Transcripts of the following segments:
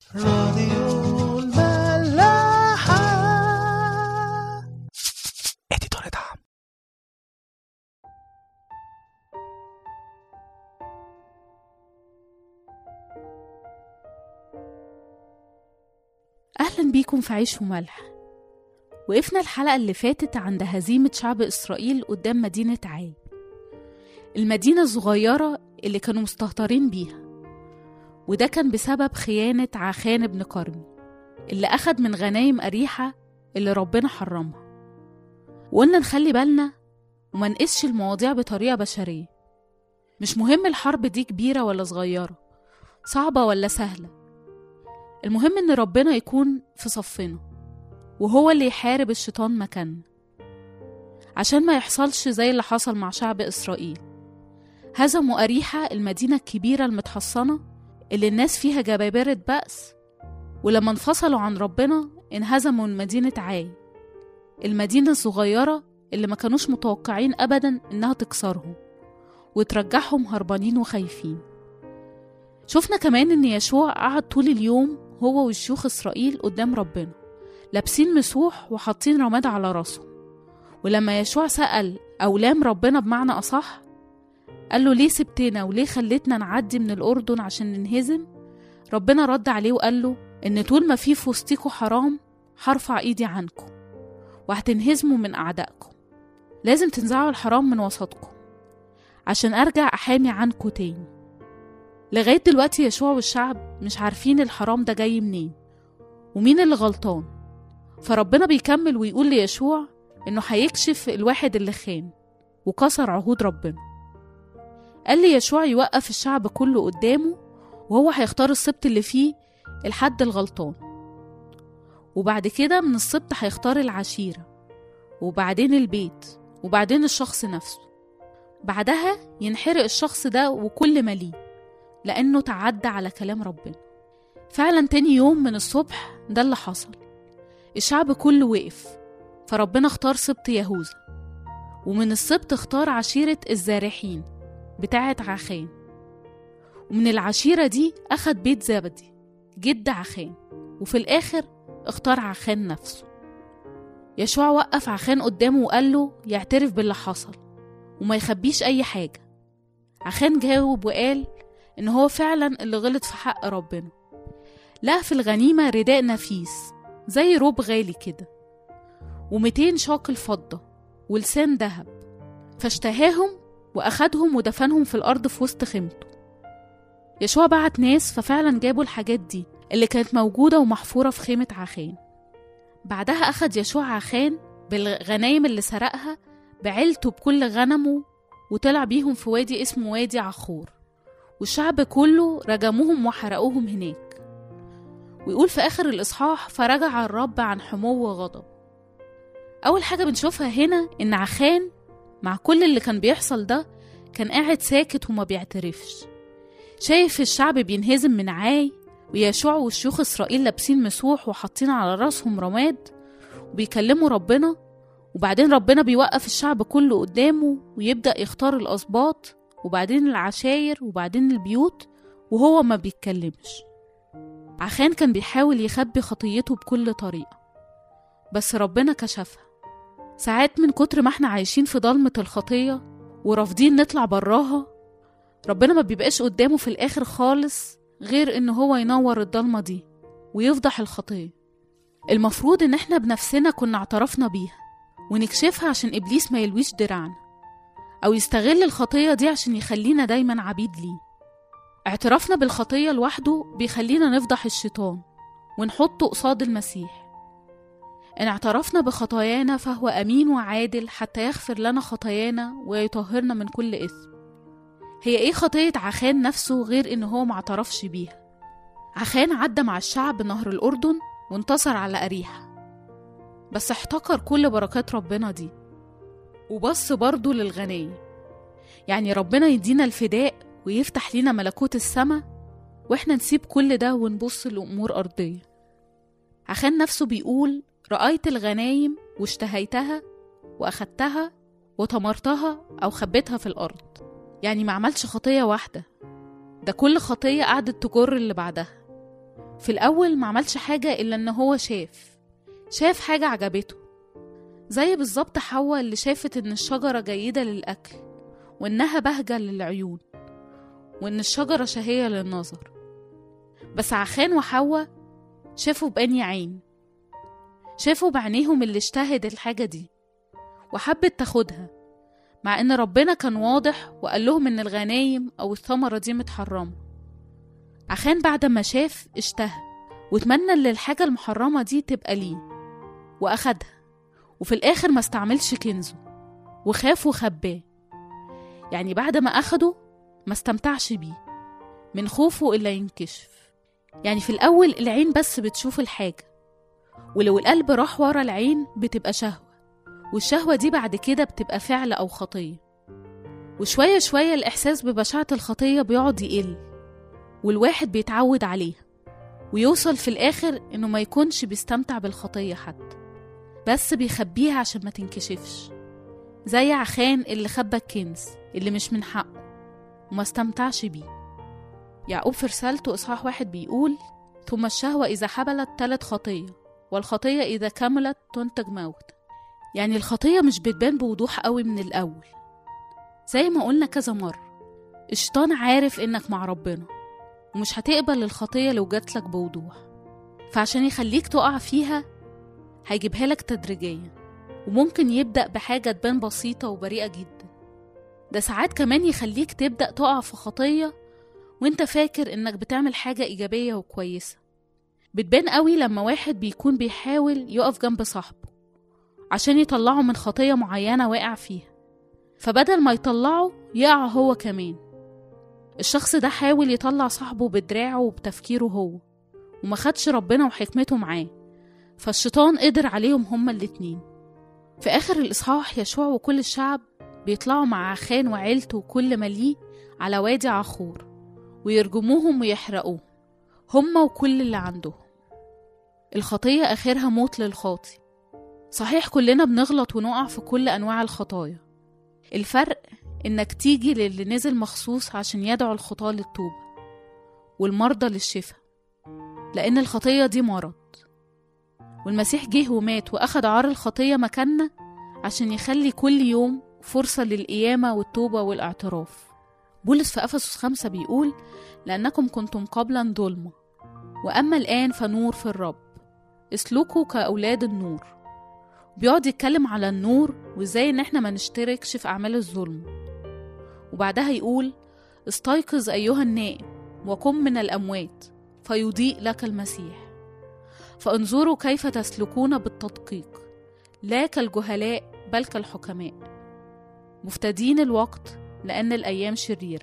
راديو الملاحة اديتور دعم أهلا بيكم في عيش وملح وقفنا الحلقة اللي فاتت عند هزيمة شعب إسرائيل قدام مدينة عاي المدينة الصغيرة اللي كانوا مستهترين بيها وده كان بسبب خيانة عخان بن كرمي اللي أخد من غنايم أريحة اللي ربنا حرمها وقلنا نخلي بالنا وما نقسش المواضيع بطريقة بشرية مش مهم الحرب دي كبيرة ولا صغيرة صعبة ولا سهلة المهم إن ربنا يكون في صفنا وهو اللي يحارب الشيطان مكاننا عشان ما يحصلش زي اللي حصل مع شعب إسرائيل هزموا أريحة المدينة الكبيرة المتحصنة اللي الناس فيها جبابرة بأس ولما انفصلوا عن ربنا انهزموا من مدينة عاي المدينة الصغيرة اللي ما كانوش متوقعين أبدا إنها تكسرهم وترجعهم هربانين وخايفين شفنا كمان إن يشوع قعد طول اليوم هو وشيوخ إسرائيل قدام ربنا لابسين مسوح وحاطين رماد على راسهم ولما يشوع سأل أو لام ربنا بمعنى أصح قال له ليه سبتنا وليه خلتنا نعدي من الأردن عشان ننهزم ربنا رد عليه وقال له إن طول ما في في وسطيكوا حرام هرفع إيدي عنكم وهتنهزموا من أعدائكم لازم تنزعوا الحرام من وسطكم عشان أرجع أحامي عنكم تاني لغاية دلوقتي يشوع والشعب مش عارفين الحرام ده جاي منين ومين اللي غلطان فربنا بيكمل ويقول ليشوع إنه هيكشف الواحد اللي خان وكسر عهود ربنا قال لي يشوع يوقف الشعب كله قدامه وهو هيختار السبط اللي فيه الحد الغلطان وبعد كده من السبط هيختار العشيرة وبعدين البيت وبعدين الشخص نفسه بعدها ينحرق الشخص ده وكل ما ليه لأنه تعدى على كلام ربنا فعلا تاني يوم من الصبح ده اللي حصل الشعب كله وقف فربنا اختار سبط يهوذا ومن السبط اختار عشيرة الزارحين بتاعة عخان ومن العشيرة دي أخد بيت زبدي جد عخان وفي الآخر اختار عخان نفسه يشوع وقف عخان قدامه وقال له يعترف باللي حصل وما يخبيش أي حاجة عخان جاوب وقال إن هو فعلا اللي غلط في حق ربنا لقى في الغنيمة رداء نفيس زي روب غالي كده ومتين شاقل فضة ولسان ذهب فاشتهاهم وأخدهم ودفنهم في الأرض في وسط خيمته يشوع بعت ناس ففعلا جابوا الحاجات دي اللي كانت موجودة ومحفورة في خيمة عخان بعدها أخد يشوع عخان بالغنايم اللي سرقها بعيلته بكل غنمه وطلع بيهم في وادي اسمه وادي عخور والشعب كله رجموهم وحرقوهم هناك ويقول في آخر الإصحاح فرجع الرب عن حمو وغضب أول حاجة بنشوفها هنا إن عخان مع كل اللي كان بيحصل ده كان قاعد ساكت وما بيعترفش شايف الشعب بينهزم من عاي ويشوع وشيوخ إسرائيل لابسين مسوح وحاطين على راسهم رماد وبيكلموا ربنا وبعدين ربنا بيوقف الشعب كله قدامه ويبدأ يختار الأسباط وبعدين العشاير وبعدين البيوت وهو ما بيتكلمش عخان كان بيحاول يخبي خطيته بكل طريقة بس ربنا كشفها ساعات من كتر ما احنا عايشين في ضلمة الخطية ورافضين نطلع براها ربنا ما بيبقاش قدامه في الآخر خالص غير إن هو ينور الضلمة دي ويفضح الخطية المفروض إن احنا بنفسنا كنا اعترفنا بيها ونكشفها عشان إبليس ما يلويش دراعنا أو يستغل الخطية دي عشان يخلينا دايما عبيد ليه اعترافنا بالخطية لوحده بيخلينا نفضح الشيطان ونحطه قصاد المسيح إن اعترفنا بخطايانا فهو أمين وعادل حتى يغفر لنا خطايانا ويطهرنا من كل إثم هي إيه خطية عخان نفسه غير إن هو معترفش بيها عخان عدى مع الشعب نهر الأردن وانتصر على أريحة بس احتقر كل بركات ربنا دي وبص برضه للغنية يعني ربنا يدينا الفداء ويفتح لينا ملكوت السما واحنا نسيب كل ده ونبص لأمور أرضية عخان نفسه بيقول رأيت الغنايم واشتهيتها وأخدتها وطمرتها أو خبيتها في الأرض يعني ما عملش خطية واحدة ده كل خطية قعدت تجر اللي بعدها في الأول ما عملش حاجة إلا إن هو شاف شاف حاجة عجبته زي بالظبط حواء اللي شافت إن الشجرة جيدة للأكل وإنها بهجة للعيون وإن الشجرة شهية للنظر بس عخان وحواء شافوا بأني عين شافوا بعينيهم اللي اشتهت الحاجة دي وحبت تاخدها مع إن ربنا كان واضح وقال لهم إن الغنايم أو الثمرة دي متحرمة عخان بعد ما شاف اشتهى واتمنى إن الحاجة المحرمة دي تبقى ليه وأخدها وفي الآخر ما استعملش كنزه وخاف وخباه يعني بعد ما أخده ما استمتعش بيه من خوفه إلا ينكشف يعني في الأول العين بس بتشوف الحاجة ولو القلب راح ورا العين بتبقى شهوة والشهوة دي بعد كده بتبقى فعل أو خطية وشوية شوية الإحساس ببشاعة الخطية بيقعد يقل والواحد بيتعود عليها ويوصل في الآخر إنه ما يكونش بيستمتع بالخطية حتى بس بيخبيها عشان ما تنكشفش زي عخان اللي خبى الكنز اللي مش من حقه وما استمتعش بيه يعقوب في رسالته إصحاح واحد بيقول ثم الشهوة إذا حبلت تلت خطية والخطية إذا كملت تنتج موت يعني الخطية مش بتبان بوضوح قوي من الأول زي ما قلنا كذا مرة الشيطان عارف إنك مع ربنا ومش هتقبل الخطية لو جاتلك بوضوح فعشان يخليك تقع فيها هيجيبها لك تدريجيا وممكن يبدأ بحاجة تبان بسيطة وبريئة جدا ده ساعات كمان يخليك تبدأ تقع في خطية وانت فاكر انك بتعمل حاجة إيجابية وكويسة بتبان قوي لما واحد بيكون بيحاول يقف جنب صاحبه عشان يطلعه من خطية معينة واقع فيها فبدل ما يطلعه يقع هو كمان الشخص ده حاول يطلع صاحبه بدراعه وبتفكيره هو وما خدش ربنا وحكمته معاه فالشيطان قدر عليهم هما الاتنين في آخر الإصحاح يشوع وكل الشعب بيطلعوا مع عخان وعيلته وكل ما ليه على وادي عخور ويرجموهم ويحرقوهم هما وكل اللي عندهم الخطية آخرها موت للخاطي صحيح كلنا بنغلط ونقع في كل أنواع الخطايا الفرق إنك تيجي للي نزل مخصوص عشان يدعو الخطاة للتوبة والمرضى للشفاء لأن الخطية دي مرض والمسيح جه ومات وأخد عار الخطية مكاننا عشان يخلي كل يوم فرصة للقيامة والتوبة والاعتراف بولس في أفسس خمسة بيقول لأنكم كنتم قبلا ظلمة وأما الآن فنور في الرب اسلكوا كأولاد النور بيقعد يتكلم على النور وازاي ان احنا ما نشتركش في أعمال الظلم وبعدها يقول استيقظ أيها النائم وقم من الأموات فيضيء لك المسيح فانظروا كيف تسلكون بالتدقيق لا كالجهلاء بل كالحكماء مفتدين الوقت لأن الأيام شريرة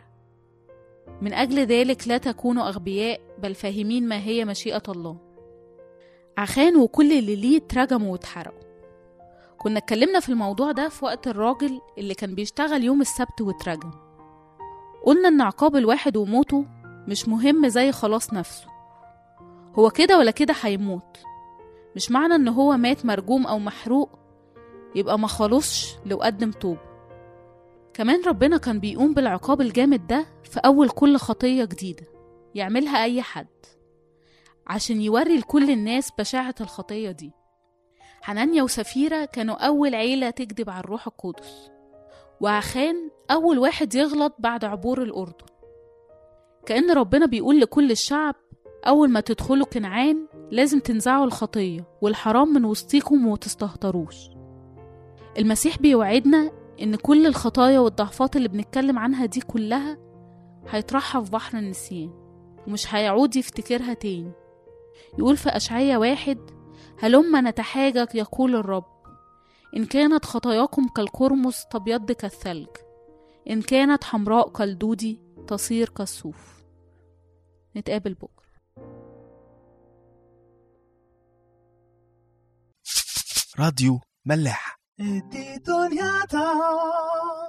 من أجل ذلك لا تكونوا أغبياء بل فاهمين ما هي مشيئة الله عخان وكل اللي ليه اترجموا واتحرقوا كنا اتكلمنا في الموضوع ده في وقت الراجل اللي كان بيشتغل يوم السبت واترجم قلنا ان عقاب الواحد وموته مش مهم زي خلاص نفسه هو كده ولا كده هيموت مش معنى ان هو مات مرجوم او محروق يبقى ما خلصش لو قدم توبة كمان ربنا كان بيقوم بالعقاب الجامد ده في أول كل خطية جديدة يعملها أي حد عشان يوري لكل الناس بشاعة الخطية دي حنانيا وسفيرة كانوا أول عيلة تكذب على الروح القدس وعخان أول واحد يغلط بعد عبور الأردن كأن ربنا بيقول لكل الشعب أول ما تدخلوا كنعان لازم تنزعوا الخطية والحرام من وسطيكم ومتستهتروش المسيح بيوعدنا إن كل الخطايا والضعفات اللي بنتكلم عنها دي كلها هيطرحها في بحر النسيان ومش هيعود يفتكرها تاني يقول في أشعية واحد هلما نتحاجج يقول الرب إن كانت خطاياكم كالقرمز تبيض كالثلج إن كانت حمراء كالدودي تصير كالصوف نتقابل بكرة راديو ملاح دي دنيا تا